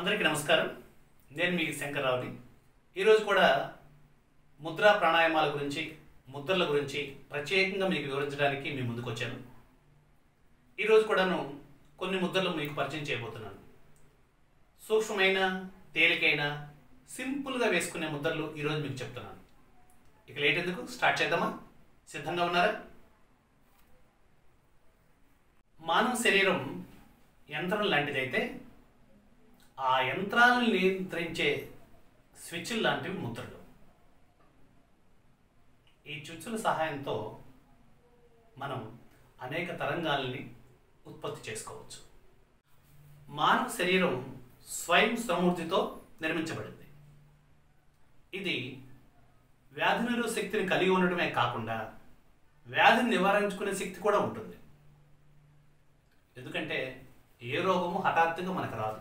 అందరికీ నమస్కారం నేను మీ శంకర్రావుని ఈరోజు కూడా ముద్రా ప్రాణాయామాల గురించి ముద్రల గురించి ప్రత్యేకంగా మీకు వివరించడానికి మీ ముందుకు వచ్చాను ఈరోజు కూడాను కొన్ని ముద్రలు మీకు పరిచయం చేయబోతున్నాను సూక్ష్మమైన తేలికైన సింపుల్గా వేసుకునే ముద్రలు ఈరోజు మీకు చెప్తున్నాను ఇక లేట్ ఎందుకు స్టార్ట్ చేద్దామా సిద్ధంగా ఉన్నారా మానవ శరీరం యంత్రం లాంటిదైతే ఆ యంత్రాలను నియంత్రించే స్విచ్లు లాంటివి ముద్రలు ఈ చుచ్చుల సహాయంతో మనం అనేక తరంగాల్ని ఉత్పత్తి చేసుకోవచ్చు మానవ శరీరం స్వయం సమృద్ధితో నిర్మించబడింది ఇది వ్యాధి నిరోధ శక్తిని కలిగి ఉండటమే కాకుండా వ్యాధిని నివారించుకునే శక్తి కూడా ఉంటుంది ఎందుకంటే ఏ రోగము హఠాత్తుగా మనకు రాదు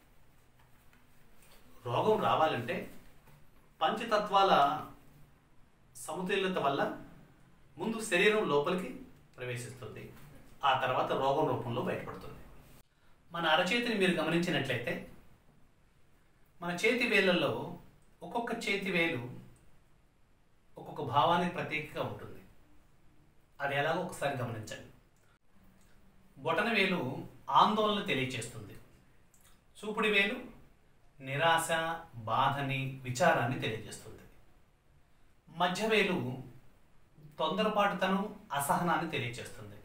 రోగం రావాలంటే పంచతత్వాల సమతుల్యత వల్ల ముందు శరీరం లోపలికి ప్రవేశిస్తుంది ఆ తర్వాత రోగం రూపంలో బయటపడుతుంది మన అరచేతిని మీరు గమనించినట్లయితే మన చేతి వేళ్ళల్లో ఒక్కొక్క చేతి వేలు ఒక్కొక్క భావానికి ప్రతీకగా ఉంటుంది అది ఎలాగో ఒకసారి గమనించండి బొటన వేలు ఆందోళన తెలియచేస్తుంది చూపుడు వేలు నిరాశ బాధని విచారాన్ని తెలియజేస్తుంది మధ్యవేలు తొందరపాటుతనం అసహనాన్ని తెలియజేస్తుంది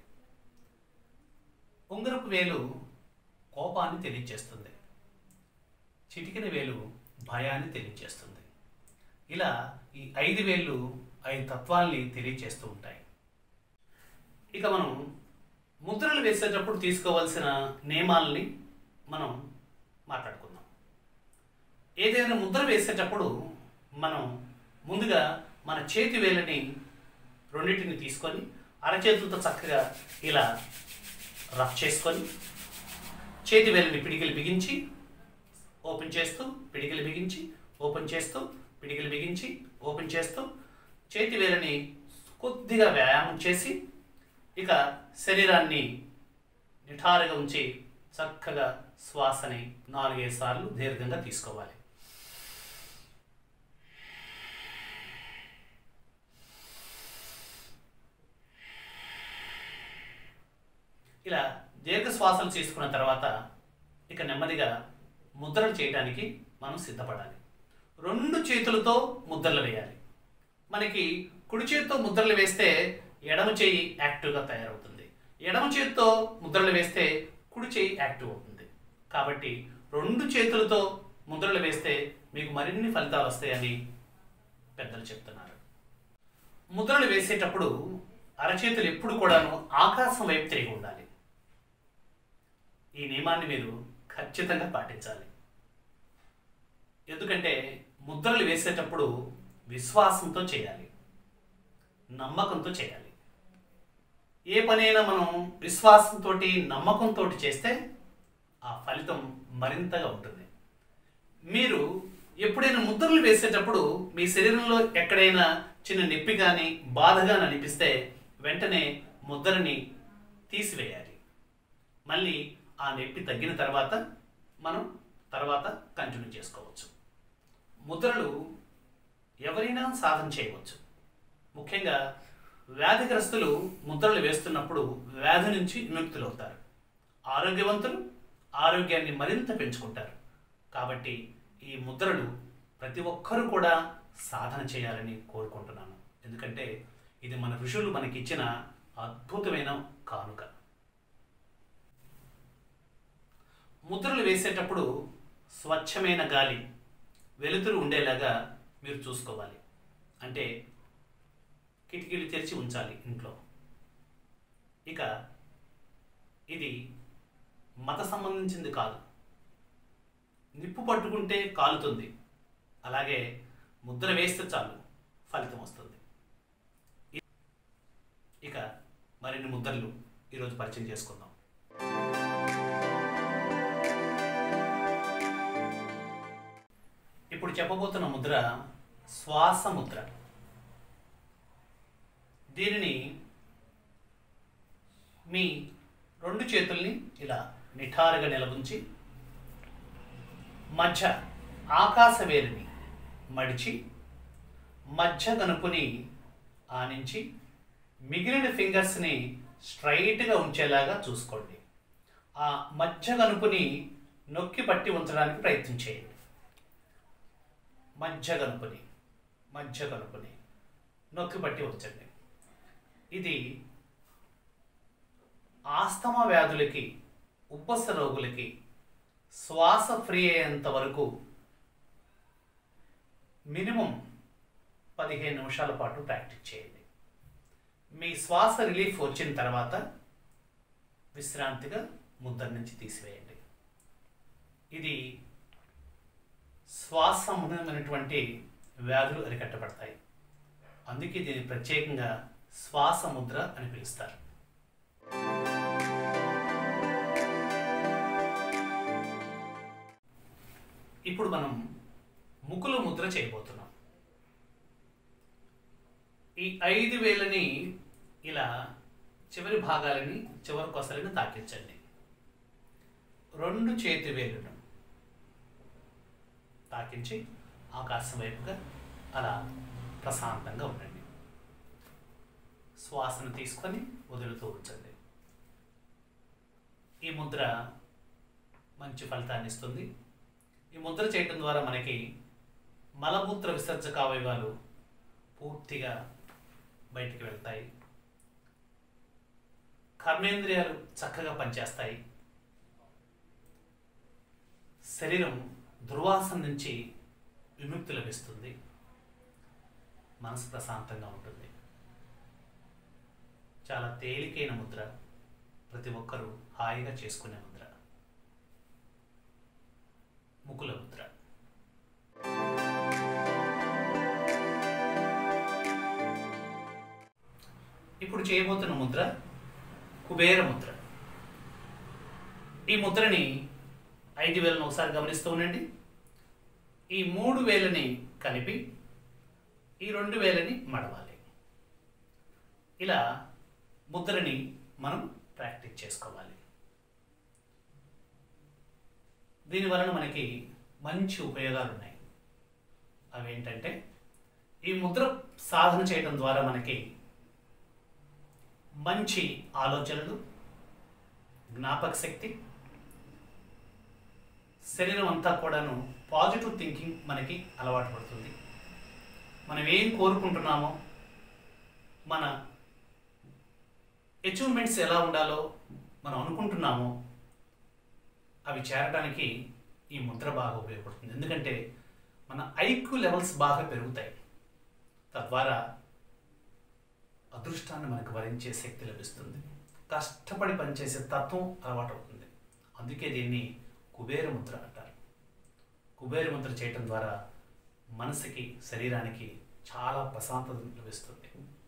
ఉంగరపు వేలు కోపాన్ని తెలియజేస్తుంది చిటికిన వేలు భయాన్ని తెలియజేస్తుంది ఇలా ఈ ఐదు వేళ్ళు ఐదు తత్వాల్ని తెలియజేస్తూ ఉంటాయి ఇక మనం ముద్రలు వేసేటప్పుడు తీసుకోవాల్సిన నియమాలని మనం మాట్లాడుకుందాం ఏదైనా ముద్ర వేసేటప్పుడు మనం ముందుగా మన చేతి వేలని రెండింటిని తీసుకొని అరచేతులతో చక్కగా ఇలా రఫ్ చేసుకొని చేతి వేలని పిడికిలు బిగించి ఓపెన్ చేస్తూ పిడికిలు బిగించి ఓపెన్ చేస్తూ పిడికిలు బిగించి ఓపెన్ చేస్తూ చేతి వేలని కొద్దిగా వ్యాయామం చేసి ఇక శరీరాన్ని నిఠారుగా ఉంచి చక్కగా శ్వాసని నాలుగైదు సార్లు దీర్ఘంగా తీసుకోవాలి ఇలా దీర్ఘ శ్వాసలు తీసుకున్న తర్వాత ఇక నెమ్మదిగా ముద్రలు చేయడానికి మనం సిద్ధపడాలి రెండు చేతులతో ముద్రలు వేయాలి మనకి కుడి చేతితో ముద్రలు వేస్తే ఎడమ చేయి యాక్టివ్గా తయారవుతుంది ఎడమ చేతితో ముద్రలు వేస్తే కుడి చేయి యాక్టివ్ అవుతుంది కాబట్టి రెండు చేతులతో ముద్రలు వేస్తే మీకు మరిన్ని ఫలితాలు వస్తాయని పెద్దలు చెప్తున్నారు ముద్రలు వేసేటప్పుడు అరచేతులు ఎప్పుడు కూడాను ఆకాశం వైపు తిరిగి ఉండాలి ఈ నియమాన్ని మీరు ఖచ్చితంగా పాటించాలి ఎందుకంటే ముద్రలు వేసేటప్పుడు విశ్వాసంతో చేయాలి నమ్మకంతో చేయాలి ఏ పనైనా మనం విశ్వాసంతో నమ్మకంతో చేస్తే ఆ ఫలితం మరింతగా ఉంటుంది మీరు ఎప్పుడైనా ముద్రలు వేసేటప్పుడు మీ శరీరంలో ఎక్కడైనా చిన్న నొప్పి కానీ బాధ కానీ అనిపిస్తే వెంటనే ముద్రని తీసివేయాలి మళ్ళీ ఆ నొప్పి తగ్గిన తర్వాత మనం తర్వాత కంటిన్యూ చేసుకోవచ్చు ముద్రలు ఎవరైనా సాధన చేయవచ్చు ముఖ్యంగా వ్యాధిగ్రస్తులు ముద్రలు వేస్తున్నప్పుడు వ్యాధి నుంచి విముక్తులవుతారు ఆరోగ్యవంతులు ఆరోగ్యాన్ని మరింత పెంచుకుంటారు కాబట్టి ఈ ముద్రలు ప్రతి ఒక్కరూ కూడా సాధన చేయాలని కోరుకుంటున్నాను ఎందుకంటే ఇది మన ఋషులు మనకిచ్చిన అద్భుతమైన కానుక ముద్రలు వేసేటప్పుడు స్వచ్ఛమైన గాలి వెలుతురు ఉండేలాగా మీరు చూసుకోవాలి అంటే కిటికీలు తెరిచి ఉంచాలి ఇంట్లో ఇక ఇది మత సంబంధించింది కాదు నిప్పు పట్టుకుంటే కాలుతుంది అలాగే ముద్ర వేస్తే చాలు ఫలితం వస్తుంది ఇక మరిన్ని ముద్రలు ఈరోజు పరిచయం చేసుకుందాం ఇప్పుడు చెప్పబోతున్న ముద్ర శ్వాస ముద్ర దీనిని మీ రెండు చేతుల్ని ఇలా నిఠారుగా నిలవుంచి మధ్య ఆకాశవేలిని మడిచి మధ్య గనుపుని ఆనించి మిగిలిన ఫింగర్స్ని స్ట్రైట్గా ఉంచేలాగా చూసుకోండి ఆ మధ్య గనుపుని నొక్కి పట్టి ఉంచడానికి ప్రయత్నం చేయండి మధ్య గనుపుని మధ్య గనుపుని నొక్కి పట్టి ఉంచండి ఇది ఆస్తమా వ్యాధులకి ఉబ్బస రోగులకి శ్వాస ఫ్రీ అయ్యేంత వరకు మినిమం పదిహేను నిమిషాల పాటు ప్రాక్టీస్ చేయండి మీ శ్వాస రిలీఫ్ వచ్చిన తర్వాత విశ్రాంతిగా ముద్ర నుంచి తీసివేయండి ఇది శ్వాస సంబంధమైనటువంటి వ్యాధులు అరికట్టబడతాయి అందుకే దీన్ని ప్రత్యేకంగా శ్వాస ముద్ర అని పిలుస్తారు ఇప్పుడు మనం ముకుల ముద్ర చేయబోతున్నాం ఈ ఐదు వేలని ఇలా చివరి భాగాలని చివరి కొసలని తాకించండి రెండు చేతి వేలును తాకించి ఆకాశం వైపుగా అలా ప్రశాంతంగా ఉండండి శ్వాసను తీసుకొని వదులుతూ ఉంచండి ఈ ముద్ర మంచి ఫలితాన్ని ఇస్తుంది ఈ ముద్ర చేయటం ద్వారా మనకి మలమూత్ర విసర్జక అవయవాలు పూర్తిగా బయటికి వెళ్తాయి కర్మేంద్రియాలు చక్కగా పనిచేస్తాయి శరీరం దుర్వాసన నుంచి విముక్తి లభిస్తుంది మనసు ప్రశాంతంగా ఉంటుంది చాలా తేలికైన ముద్ర ప్రతి ఒక్కరూ హాయిగా చేసుకునే ముద్ర ముకుల ముద్ర ఇప్పుడు చేయబోతున్న ముద్ర కుబేర ముద్ర ఈ ముద్రని ఐదు వేలను ఒకసారి గమనిస్తూ ఉండండి ఈ మూడు వేలని కలిపి ఈ రెండు వేలని మడవాలి ఇలా ముద్రని మనం ప్రాక్టీస్ చేసుకోవాలి దీని వలన మనకి మంచి ఉపయోగాలు ఉన్నాయి అవేంటంటే ఈ ముద్ర సాధన చేయడం ద్వారా మనకి మంచి ఆలోచనలు జ్ఞాపక శక్తి శరీరం అంతా కూడాను పాజిటివ్ థింకింగ్ మనకి అలవాటు పడుతుంది మనం ఏం కోరుకుంటున్నామో మన అచీవ్మెంట్స్ ఎలా ఉండాలో మనం అనుకుంటున్నామో అవి చేరడానికి ఈ ముద్ర బాగా ఉపయోగపడుతుంది ఎందుకంటే మన ఐక్యూ లెవెల్స్ బాగా పెరుగుతాయి తద్వారా అదృష్టాన్ని మనకు వరించే శక్తి లభిస్తుంది కష్టపడి పనిచేసే తత్వం అలవాటు అవుతుంది అందుకే దీన్ని కుబేర ముద్ర అంటారు కుబేర ముద్ర చేయటం ద్వారా మనసుకి శరీరానికి చాలా ప్రశాంతత లభిస్తుంది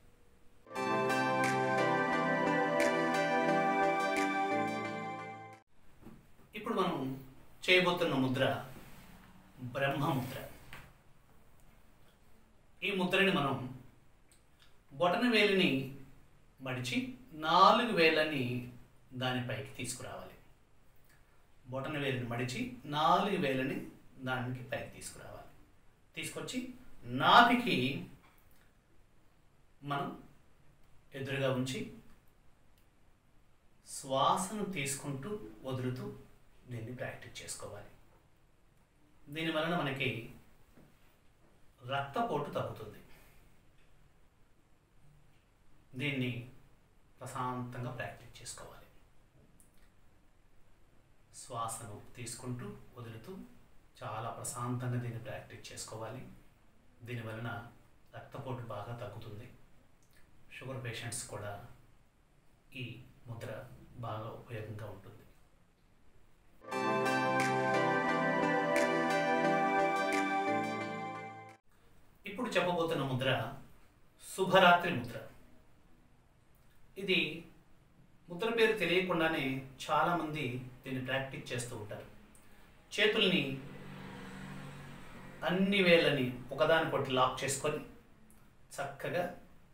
ఇప్పుడు మనం చేయబోతున్న ముద్ర బ్రహ్మముద్ర ఈ ముద్రని మనం బొటన వేలిని మడిచి నాలుగు వేలని దానిపైకి తీసుకురావాలి బొటన వేలిని మడిచి నాలుగు వేలని దానికి పైకి తీసుకురావాలి తీసుకొచ్చి నాభికి మనం ఎదురుగా ఉంచి శ్వాసను తీసుకుంటూ వదులుతూ దీన్ని ప్రాక్టీస్ చేసుకోవాలి దీని వలన మనకి రక్తపోటు తగ్గుతుంది దీన్ని ప్రశాంతంగా ప్రాక్టీస్ చేసుకోవాలి శ్వాసను తీసుకుంటూ వదులుతూ చాలా ప్రశాంతంగా దీన్ని ప్రాక్టీస్ చేసుకోవాలి దీని వలన రక్తపోటు బాగా తగ్గుతుంది షుగర్ పేషెంట్స్ కూడా ఈ ముద్ర బాగా ఉపయోగంగా ఉంటుంది ఇప్పుడు చెప్పబోతున్న ముద్ర శుభరాత్రి ముద్ర ఇది ముద్ర పేరు తెలియకుండానే చాలామంది దీన్ని ప్రాక్టీస్ చేస్తూ ఉంటారు చేతుల్ని అన్ని వేళ్ళని ఒకదానికొకటి లాక్ చేసుకొని చక్కగా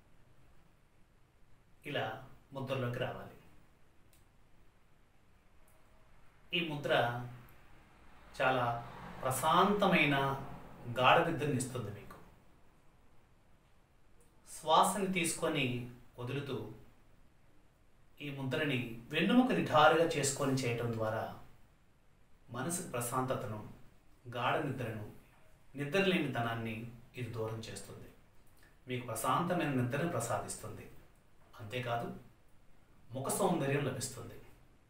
ఇలా ముద్రలోకి రావాలి ఈ ముద్ర చాలా ప్రశాంతమైన గాఢ నిద్రని ఇస్తుంది మీకు శ్వాసని తీసుకొని వదులుతూ ఈ ముద్రని వెన్నుముక నిఠారుగా చేసుకొని చేయటం ద్వారా మనసు ప్రశాంతతను గాఢ నిద్రను నిద్రలేని తనాన్ని ఇది దూరం చేస్తుంది మీకు ప్రశాంతమైన నిద్రను ప్రసాదిస్తుంది అంతేకాదు ముఖ సౌందర్యం లభిస్తుంది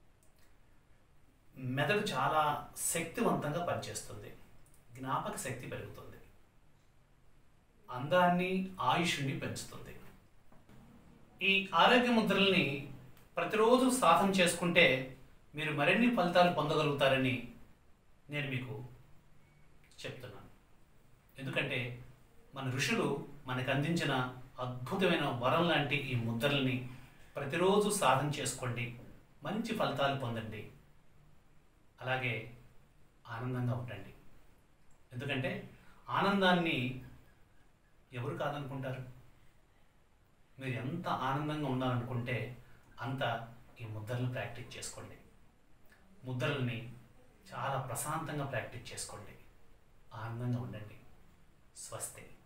మెదడు చాలా శక్తివంతంగా పనిచేస్తుంది జ్ఞాపక శక్తి పెరుగుతుంది అందాన్ని ఆయుష్ని పెంచుతుంది ఈ ఆరోగ్య ముద్రల్ని ప్రతిరోజు సాధన చేసుకుంటే మీరు మరిన్ని ఫలితాలు పొందగలుగుతారని నేను మీకు చెప్తున్నాను ఎందుకంటే మన ఋషులు మనకు అందించిన అద్భుతమైన వరం లాంటి ఈ ముద్రల్ని ప్రతిరోజు సాధన చేసుకోండి మంచి ఫలితాలు పొందండి అలాగే ఆనందంగా ఉండండి ఎందుకంటే ఆనందాన్ని ఎవరు కాదనుకుంటారు మీరు ఎంత ఆనందంగా ఉండాలనుకుంటే అంత ఈ ముద్రలను ప్రాక్టీస్ చేసుకోండి ముద్రల్ని చాలా ప్రశాంతంగా ప్రాక్టీస్ చేసుకోండి ఆనందంగా ఉండండి స్వస్తి